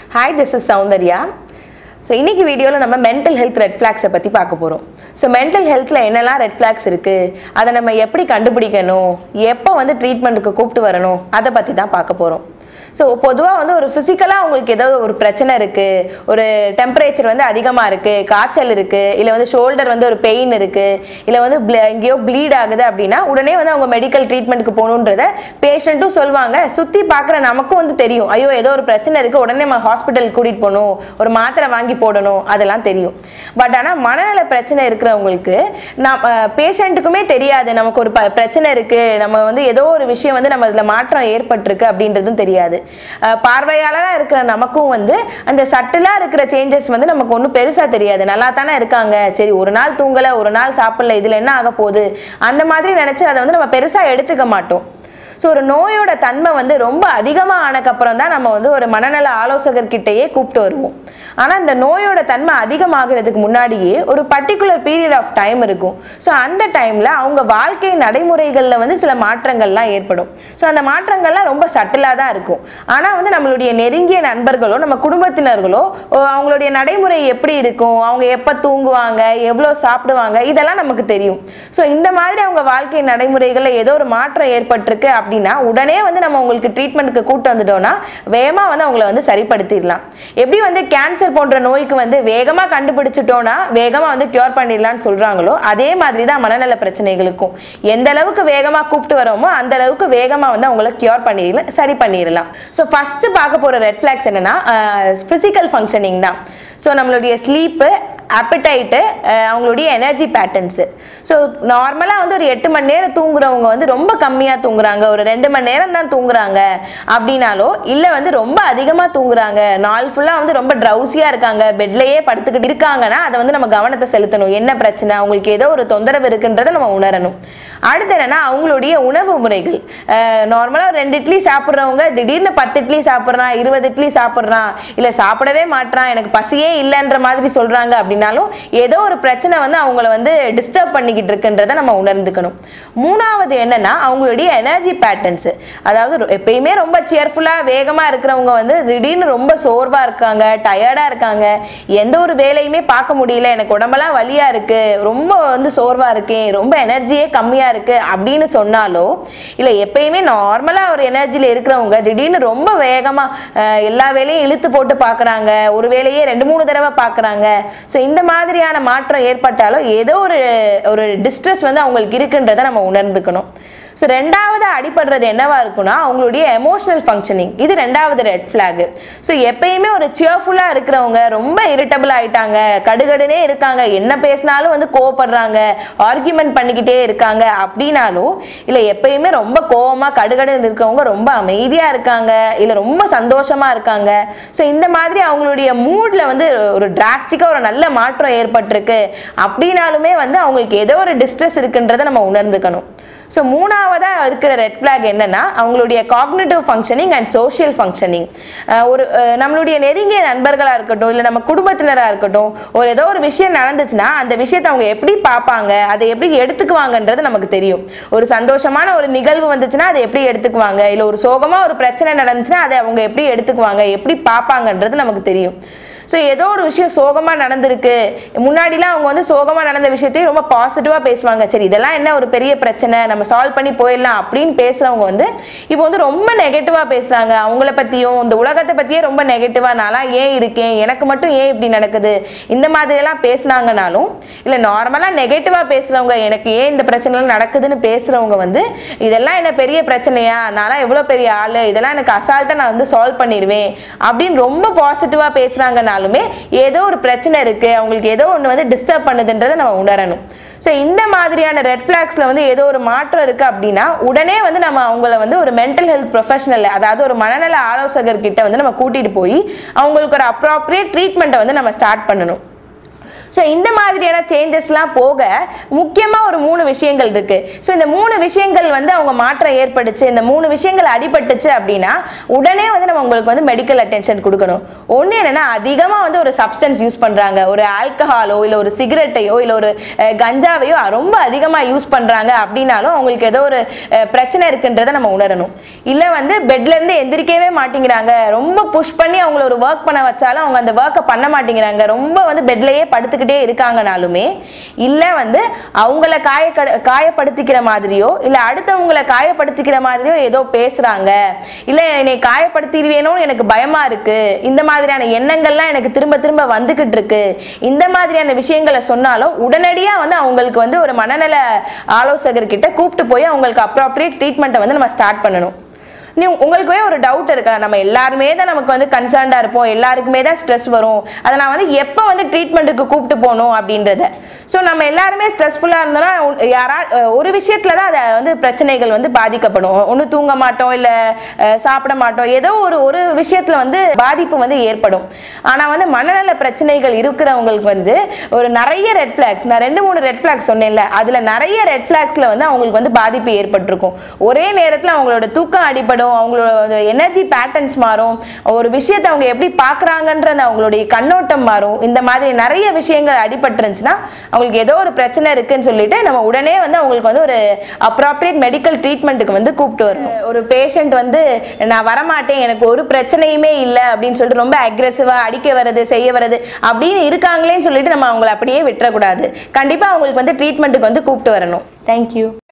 hi this is Soundarya so இன்னைக்கு வீடியோவில் நம்ம மென்டல் ஹெல்த் ரெட் ஃப்ளாக்ஸை பற்றி பார்க்க போகிறோம் ஸோ மென்டல் ஹெல்த்தில் என்னெல்லாம் ரெட் ஃப்ளாக்ஸ் இருக்குது அதை நம்ம எப்படி கண்டுபிடிக்கணும் எப்போ வந்து ட்ரீட்மெண்ட்டுக்கு கூப்பிட்டு வரணும் அதை பற்றி தான் பார்க்க போகிறோம் ஸோ பொதுவாக வந்து ஒரு ஃபிசிக்கலாக உங்களுக்கு ஏதோ ஒரு பிரச்சனை இருக்குது ஒரு டெம்பரேச்சர் வந்து அதிகமாக இருக்குது காய்ச்சல் இருக்குது இல்லை வந்து ஷோல்டர் வந்து ஒரு பெயின் இருக்குது இல்லை வந்து ble- எங்கேயோ ப்ளீட் ஆகுது அப்படின்னா உடனே வந்து அவங்க மெடிக்கல் ட்ரீட்மெண்ட்டுக்கு போகணுன்றத பேஷண்ட்டும் சொல்லுவாங்க சுற்றி பார்க்குற நமக்கும் வந்து தெரியும் ஐயோ ஏதோ ஒரு பிரச்சனை இருக்குது உடனே நம்ம ஹாஸ்பிட்டல் கூட்டிகிட்டு போகணும் ஒரு மாத்திரை வாங்கி போடணும் அதெல்லாம் தெரியும் பட் ஆனால் மனநல பிரச்சனை இருக்கிறவங்களுக்கு நான் பேஷண்ட்டுக்குமே தெரியாது நமக்கு ஒரு ப- பிரச்சனை இருக்குது நம்ம வந்து ஏதோ ஒரு விஷயம் வந்து நம்ம இதில் மாற்றம் ஏற்பட்டிருக்கு அப்படின்றதும் தெரியாது அஹ் பார்வையாளராக இருக்கிற நமக்கும் வந்து அந்த சட்டிலாக இருக்கிற சேஞ்சஸ் வந்து நமக்கு ஒன்றும் பெருசாக தெரியாது நல்லா தானே இருக்காங்க சரி ஒரு நாள் தூங்கலை ஒரு நாள் சாப்பிடல இதில் என்ன ஆக போகுது அந்த மாதிரி நினச்சி அதை வந்து நம்ம பெருசாக எடுத்துக்க மாட்டோம் ஸோ ஒரு நோயோட தன்மை வந்து ரொம்ப அதிகமாக ஆனக்கப்புறம் தான் நம்ம வந்து ஒரு மனநல ஆலோசகர்கிட்டயே கூப்பிட்டு வருவோம் ஆனால் இந்த நோயோட தன்மை அதிகமாகிறதுக்கு முன்னாடியே ஒரு பர்டிகுலர் பீரியட் ஆஃப் டைம் இருக்கும் ஸோ அந்த டைமில் அவங்க வாழ்க்கை நடைமுறைகளில் வந்து சில மாற்றங்கள்லாம் ஏற்படும் ஸோ அந்த மாற்றங்கள்லாம் ரொம்ப சட்டிலாக தான் இருக்கும் ஆனால் வந்து நம்மளுடைய நெருங்கிய நண்பர்களோ நம்ம குடும்பத்தினர்களோ ஓ, அவங்களுடைய நடைமுறை எப்படி இருக்கும் அவங்க எப்போ தூங்குவாங்க எவ்வளோ சாப்பிடுவாங்க இதெல்லாம் நமக்கு தெரியும் ஸோ இந்த மாதிரி அவங்க வாழ்க்கை நடைமுறைகளில் ஏதோ ஒரு மாற்றம் ஏற்பட்டிருக்கு அப்படின்னா உடனே வந்து நம்ம உங்களுக்கு ட்ரீட்மெண்ட்டுக்கு கூட்டு வந்துட்டோம்னா வேகமாக வந்து அவங்கள வந்து சரிப்படுத்திடலாம் எப்படி வந்து கேன்சர் போன்ற நோய்க்கு வந்து வேகமாக கண்டுபிடிச்சிட்டோம்னா வேகமாக வந்து கியூர் பண்ணிடலாம்னு சொல்கிறாங்களோ அதே மாதிரி தான் மனநல பிரச்சனைகளுக்கும் எந்த அளவுக்கு வேகமாக கூப்பிட்டு வரோமோ அந்த அளவுக்கு வேகமாக வந்து அவங்கள கியூர் பண்ணிடலாம் சரி பண்ணிடலாம் ஸோ ஃபஸ்ட்டு பார்க்க போகிற ரெட் ஃப்ளாக்ஸ் என்னன்னா ஃபிசிக்கல் ஃபங்க்ஷனிங் தான் ஸோ நம்மளுடைய ஸ்லீப்பு appetite அஹ் அவங்களுடைய எனர்ஜி பேட்டர்ன்ஸு ஸோ நார்மலாக வந்து ஒரு எட்டு மணி நேரம் தூங்குறவங்க வந்து ரொம்ப கம்மியாக தூங்குறாங்க ஒரு ரெண்டு மணி நேரம் தான் தூங்குறாங்க அப்படின்னாலோ இல்லை வந்து ரொம்ப அதிகமாக தூங்குறாங்க நாள் ஃபுல்லாக வந்து ரொம்ப ட்ரௌசியாக இருக்காங்க பெட்லேயே படுத்துக்கிட்டு இருக்காங்கன்னா அதை வந்து நம்ம கவனத்தை செலுத்தணும் என்ன பிரச்சனை அவங்களுக்கு ஏதோ ஒரு தொந்தரவு இருக்குன்றதை நம்ம உணரணும் அடுத்து என்னன்னா அவங்களுடைய உணவு முறைகள் நார்மலாக ரெண்டு இட்லி சாப்பிட்றவங்க திடீர்னு பத்து இட்லி சாப்பிட்றான் இருபது இட்லி சாப்பிட்றான் இல்லை சாப்பிடவே மாட்றான் எனக்கு பசியே இல்லைன்ற மாதிரி சொல்கிறாங்க அப்படின்னாலும் ஏதோ ஒரு பிரச்சனை வந்து அவங்கள வந்து டிஸ்டர்ப் பண்ணிக்கிட்டு இருக்குன்றதை நம்ம உணர்ந்துக்கணும் மூணாவது என்னன்னா அவங்களுடைய எனர்ஜி பேட்டர்ன்ஸ் அதாவது ரொ- எப்பயுமே ரொம்ப சியர்ஃபுல்லாக வேகமாக இருக்கிறவங்க வந்து திடீர்னு ரொம்ப சோர்வாக இருக்காங்க டயர்டாக இருக்காங்க எந்த ஒரு வேலையுமே பார்க்க முடியல எனக்கு உடம்பெல்லாம் வலியாக இருக்கு ரொம்ப வந்து சோர்வாக இருக்கேன் ரொம்ப எனர்ஜியே கம்மியாக இருக்கு அப்படின்னு சொன்னாலோ இல்லை எப்பயுமே நார்மலாக ஒரு எனர்ஜியில் இருக்கிறவங்க திடீர்னு ரொம்ப வேகமாக எல்லா வேலையும் இழுத்து போட்டு பார்க்குறாங்க ஒரு வேலையே ரெண்டு மூணு தடவை பார்க்குறாங்க ஸோ இந்த மாதிரியான மாற்றம் ஏற்பட்டாலும் ஏதோ ஒரு ஒரு டிஸ்ட்ரெஸ் வந்து அவங்களுக்கு இருக்குன்றதை நம்ம உணர்ந்துக்கணும் ஸோ ரெண்டாவது அடிபடுறது என்னவா இருக்கும்னா அவங்களுடைய எமோஷனல் ஃபங்க்ஷனிங் இது ரெண்டாவது ரெட் ஃப்ளாக் ஸோ எப்பயுமே ஒரு சியர்ஃபுல்லாக இருக்கிறவங்க ரொம்ப இரிட்டபிள் ஆயிட்டாங்க கடுகடுனே இருக்காங்க என்ன பேசினாலும் வந்து கோவப்படுறாங்க ஆர்கியூமெண்ட் பண்ணிக்கிட்டே இருக்காங்க அப்படின்னாலும் இல்லை எப்பயுமே ரொம்ப கோவமாக கடுகடுன்னு இருக்கிறவங்க ரொம்ப அமைதியாக இருக்காங்க இல்லை ரொம்ப சந்தோஷமாக இருக்காங்க ஸோ இந்த மாதிரி அவங்களுடைய மூடில் வந்து ஒரு டிராஸ்டிக்காக ஒரு நல்ல மாற்றம் ஏற்பட்டிருக்கு அப்படின்னாலுமே வந்து அவங்களுக்கு ஏதோ ஒரு டிஸ்ட்ரெஸ் இருக்குன்றதை நம்ம உணர்ந்துக்கணும் ஸோ மூணாவதாக இருக்கிற ரெட் ஃப்ளாக் என்னன்னா அவங்களுடைய cognitive functioning and social functioning ஒரு அஹ், நம்மளுடைய நெருங்கிய நண்பர்களாக இருக்கட்டும் இல்லை நம்ம குடும்பத்தினராக இருக்கட்டும் ஒரு ஏதோ ஒரு விஷயம் நடந்துச்சுன்னா அந்த விஷயத்தை அவங்க எப்படி பார்ப்பாங்க அதை எப்படி எடுத்துக்குவாங்கன்றது நமக்கு தெரியும் ஒரு சந்தோஷமான ஒரு நிகழ்வு வந்துச்சுன்னா அதை எப்படி எடுத்துக்குவாங்க இல்லை ஒரு சோகமாக ஒரு பிரச்சனை நடந்துச்சுன்னா அதை அவங்க எப்படி எடுத்துக்குவாங்க எப்படி பார்ப்பாங்கன்றது நமக்கு தெரியும் ஸோ ஏதோ ஒரு விஷயம் சோகமாக நடந்திருக்கு முன்னாடிலாம் அவங்க வந்து சோகமாக நடந்த விஷயத்தையும் ரொம்ப பாசிட்டிவாக பேசுவாங்க சரி இதெல்லாம் என்ன ஒரு பெரிய பிரச்சனை நம்ம சால்வ் பண்ணி போயிடலாம் அப்படின்னு பேசுகிறவங்க வந்து இப்போ வந்து ரொம்ப நெகட்டிவாக பேசுகிறாங்க அவங்கள பற்றியும் இந்த உலகத்தை பற்றியே ரொம்ப நெகட்டிவாக நான்லாம் ஏன் இருக்கேன் எனக்கு மட்டும் ஏன் இப்படி நடக்குது இந்த மாதிரியெல்லாம் பேசுனாங்கனாலும் இல்லை நார்மலாக நெகட்டிவாக பேசுகிறவங்க எனக்கு ஏன் இந்த பிரச்சனைலாம் நடக்குதுன்னு பேசுகிறவங்க வந்து இதெல்லாம் என்ன பெரிய பிரச்சனையா நான்லாம் எவ்வளோ பெரிய ஆள் இதெல்லாம் எனக்கு அசால்ட்டாக நான் வந்து சால்வ் பண்ணிடுவேன் அப்படின்னு ரொம்ப பாசிட்டிவாக பேசுகிறாங்கனாலுமே ஏதோ ஒரு பிரச்சனை இருக்குது அவங்களுக்கு ஏதோ ஒன்று வந்து டிஸ்டர்ப் பண்ணுதுன்றதை நம்ம உணரணும் ஸோ இந்த மாதிரியான ரெட் ஃப்ளாக்ஸில் வந்து ஏதோ ஒரு மாற்றம் இருக்குது அப்படின்னா உடனே வந்து நம்ம அவங்கள வந்து ஒரு மென்டல் ஹெல்த் ப்ரொஃபஷனல் அதாவது ஒரு மனநல ஆலோசகர்கிட்ட வந்து நம்ம கூட்டிகிட்டு போய் அவங்களுக்கு ஒரு அப்ராப்ரியேட் ட்ரீட்மெண்ட்டை வந்து நம்ம ஸ்டார்ட் பண்ணணும் ஸோ இந்த மாதிரியான சேஞ்சஸ்லாம் போக முக்கியமாக ஒரு மூணு விஷயங்கள் இருக்கு ஸோ இந்த மூணு விஷயங்கள் வந்து அவங்க மாற்றம் ஏற்பட்டுச்சு இந்த மூணு விஷயங்கள் அடிபட்டுச்சு அப்படின்னா உடனே வந்து நம்ம உங்களுக்கு வந்து மெடிக்கல் அட்டென்ஷன் கொடுக்கணும் ஒன்று என்னன்னா அதிகமாக வந்து ஒரு சப்ஸ்டன்ஸ் யூஸ் பண்ணுறாங்க ஒரு ஆல்கஹாலோ இல்லை ஒரு சிகரெட்டையோ இல்லை ஒரு அஹ், கஞ்சாவையோ ரொம்ப அதிகமாக யூஸ் பண்ணுறாங்க அப்படின்னாலும் அவங்களுக்கு ஏதோ ஒரு அஹ், பிரச்சனை இருக்குன்றதை நம்ம உணரணும் இல்லை வந்து பெட்ல இருந்து எந்திரிக்கவே மாட்டேங்கிறாங்க ரொம்ப புஷ் பண்ணி அவங்கள ஒரு ஒர்க் பண்ண வச்சாலும் அவங்க அந்த ஒர்க்கை பண்ண மாட்டேங்கிறாங்க ரொம்ப வந்து பெட்லயே படுத்துக்கிட்டே இருக்காங்கனாலுமே இல்லை வந்து அவங்கள காய காயப்படுத்திக்கிற மாதிரியோ இல்லை அடுத்தவங்களை காயப்படுத்திக்கிற மாதிரியோ ஏதோ பேசுறாங்க இல்லை என்னை காயப்படுத்திடுவேணும்னு எனக்கு பயமா இருக்கு இந்த மாதிரியான எண்ணங்கள்லாம் எனக்கு திரும்ப திரும்ப வந்துகிட்டு இருக்கு இந்த மாதிரியான விஷயங்களை சொன்னாலும் உடனடியா வந்து அவங்களுக்கு வந்து ஒரு மனநல ஆலோசகர்கிட்ட கூப்பிட்டு போய் அவங்களுக்கு அப்ராப்ரியேட் ட்ரீட்மெண்ட்டை வந்து நம்ம ஸ்டார்ட் பண்ணணும் நீ உங்களுக்குவே ஒரு டவுட் இருக்கா நம்ம எல்லாருமே தான் நமக்கு வந்து கன்சர்ன்டாக இருப்போம் எல்லாருக்குமே தான் ஸ்ட்ரெஸ் வரும் அதை நான் வந்து எப்போ வந்து ட்ரீட்மெண்ட்டுக்கு கூப்பிட்டு போகணும் அப்படின்றத ஸோ நம்ம எல்லாருமே ஸ்ட்ரெஸ்ஃபுல்லாக இருந்தோம்னா உன்- யாரா அஹ் ஒரு விஷயத்துல தான் அதை வந்து பிரச்சனைகள் வந்து பாதிக்கப்படும் ஒன்று தூங்க மாட்டோம் இல்லை சாப்பிட மாட்டோம் ஏதோ ஒரு ஒரு விஷயத்துல வந்து பாதிப்பு வந்து ஏற்படும் ஆனால் வந்து மனநல பிரச்சனைகள் இருக்கிறவங்களுக்கு வந்து ஒரு நிறைய ரெட் ஃபிளாக்ஸ் நான் ரெண்டு மூணு ரெட் ஃபிளாக்ஸ் சொன்னேன்ல அதில் நிறைய ரெட் ஃபிளாக்ஸில் வந்து அவங்களுக்கு வந்து பாதிப்பு ஏற்பட்டிருக்கும் ஒரே நேரத்தில் அவங்களோட தூக்கம் அடிப்படும் அவங்களோட எனர்ஜி பேட்டர்ன்ஸ் மாறும் ஒரு விஷயத்தை அவங்க எப்படி பார்க்குறாங்கன்ற அந்த அவங்களுடைய கண்ணோட்டம் மாறும் இந்த மாதிரி நிறைய விஷயங்கள் அடிபட்டுருந்துச்சுன்னா அவங்களுக்கு ஏதோ ஒரு பிரச்சனை இருக்குன்னு சொல்லிட்டு நம்ம உடனே வந்து அவங்களுக்கு வந்து ஒரு அப்ராப்ரியேட் மெடிக்கல் ட்ரீட்மெண்ட்டுக்கு வந்து கூப்பிட்டு வரணும் ஒரு பேஷண்ட் வந்து நான் வரமாட்டேன் எனக்கு ஒரு பிரச்சனையுமே இல்லை அப்படின்னு சொல்லிட்டு ரொம்ப அக்ரெசிவாக அடிக்க வர்றது செய்ய வர்றது அப்படின்னு இருக்காங்களேன்னு சொல்லிட்டு நம்ம அவங்கள அப்படியே விட்டுறக்கூடாது கண்டிப்பாக அவங்களுக்கு வந்து ட்ரீட்மெண்ட்டுக்கு வந்து கூப்பிட்டு வரணும் தேங்க்யூ